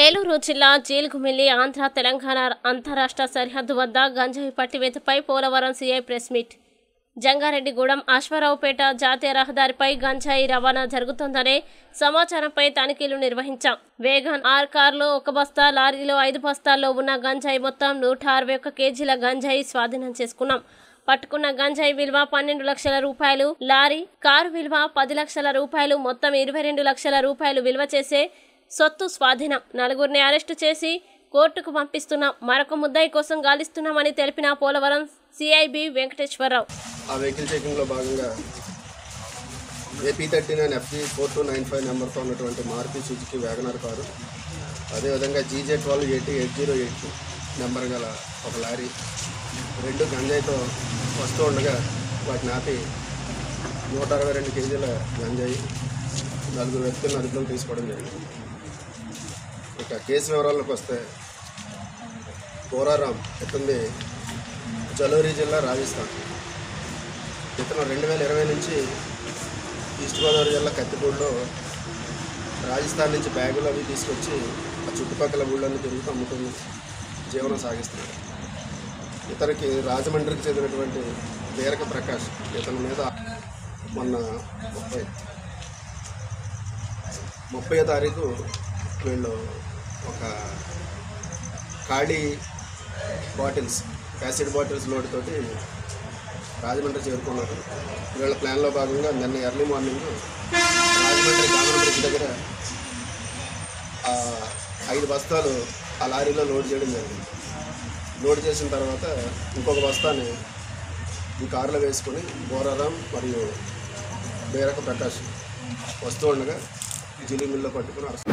ఏలూరు జిల్లా జీలుగుమిల్లి ఆంధ్ర తెలంగాణ అంతరాష్ట్ర సరిహద్దు వద్ద గంజాయి పట్టివేతపై Polavaram CI press meet Jangareddygudem Aswaraopeta జాతీయ రహదారిపై గంజాయి రవాణా జరుగుతోందనే సమాచారంపై తనిఖీలు నిర్వహించాం వేగన్ ఆర్ కార్లో ఒక బస్తా లారీలో ఐదు బస్తాల్లో ఉన్న గంజాయి మొత్తం నూట అరవై ఒక్క కేజీల గంజాయి స్వాధీనం చేసుకున్నాం పట్టుకున్న గంజాయి విలువ పన్నెండు లక్షల రూపాయలు లారీ కారు విలువ పది లక్షల రూపాయలు మొత్తం ఇరవై రెండు లక్షల రూపాయలు విలువ చేసే సొత్తు స్వాధీనం నలుగురిని అరెస్టు చేసి కోర్టుకు పంపిస్తున్నాం మరొక ముద్దాయి కోసం గాలిస్తున్నామని తెలిపిన పోలవరం సిఐబి వెంకటేశ్వరరావు ఆ వెహికల్ చెకింగ్లో భాగంగా AP thirty nine FG four two nine five నెంబర్తో ఉన్నటువంటి మారుతి సుజుకి వ్యాగనర్ కారు అదేవిధంగా GJ twelve eighty eight zero eight number గల ఒక లారీ రెండు గంజాయితో వస్తూ ఉండగా వాటిని ఆపి నూట అరవై రెండు కేజీల గంజాయి నలుగురు వ్యక్తులను అదుపులోకి తీసుకోవడం జరిగింది ఇక కేసు వివరాలకు వస్తే పోరారాం ఇతనిది జలోరి జిల్లా రాజస్థాన్ ఇతను రెండు వేల ఇరవై నుంచి ఈస్ట్ గోదావరి జిల్లా కత్తిపూడిలో రాజస్థాన్ నుంచి బ్యాగులు అవి తీసుకొచ్చి ఆ చుట్టుపక్కల ఊళ్ళన్నీ తిరుగుతూ అమ్ముతుంది జీవనం సాగిస్తున్నాడు ఇతనికి రాజమండ్రికి చెందినటువంటి వీరక ప్రకాష్ ఇతని మీద మొన్న ముప్పై ముప్పై తారీఖు వీళ్ళు ఒక ఖాళీ బాటిల్స్ యాసిడ్ బాటిల్స్ లోడ్ తోటి రాజమండ్రి చేరుకున్నారు వీళ్ళ ప్లాన్లో భాగంగా నిన్న early morning Rajahmundry Gammon bridge దగ్గర ఆ ఐదు బస్తాలు ఆ లారీలో లోడ్ చేయడం జరిగింది లోడ్ చేసిన తర్వాత ఇంకొక బస్తాని ఈ కారులో వేసుకొని బోరారాం మరియు బేరక ప్రకాష్ వస్తూ ఉండగా జిలి మిల్లో పట్టుకుని అరెస్ట్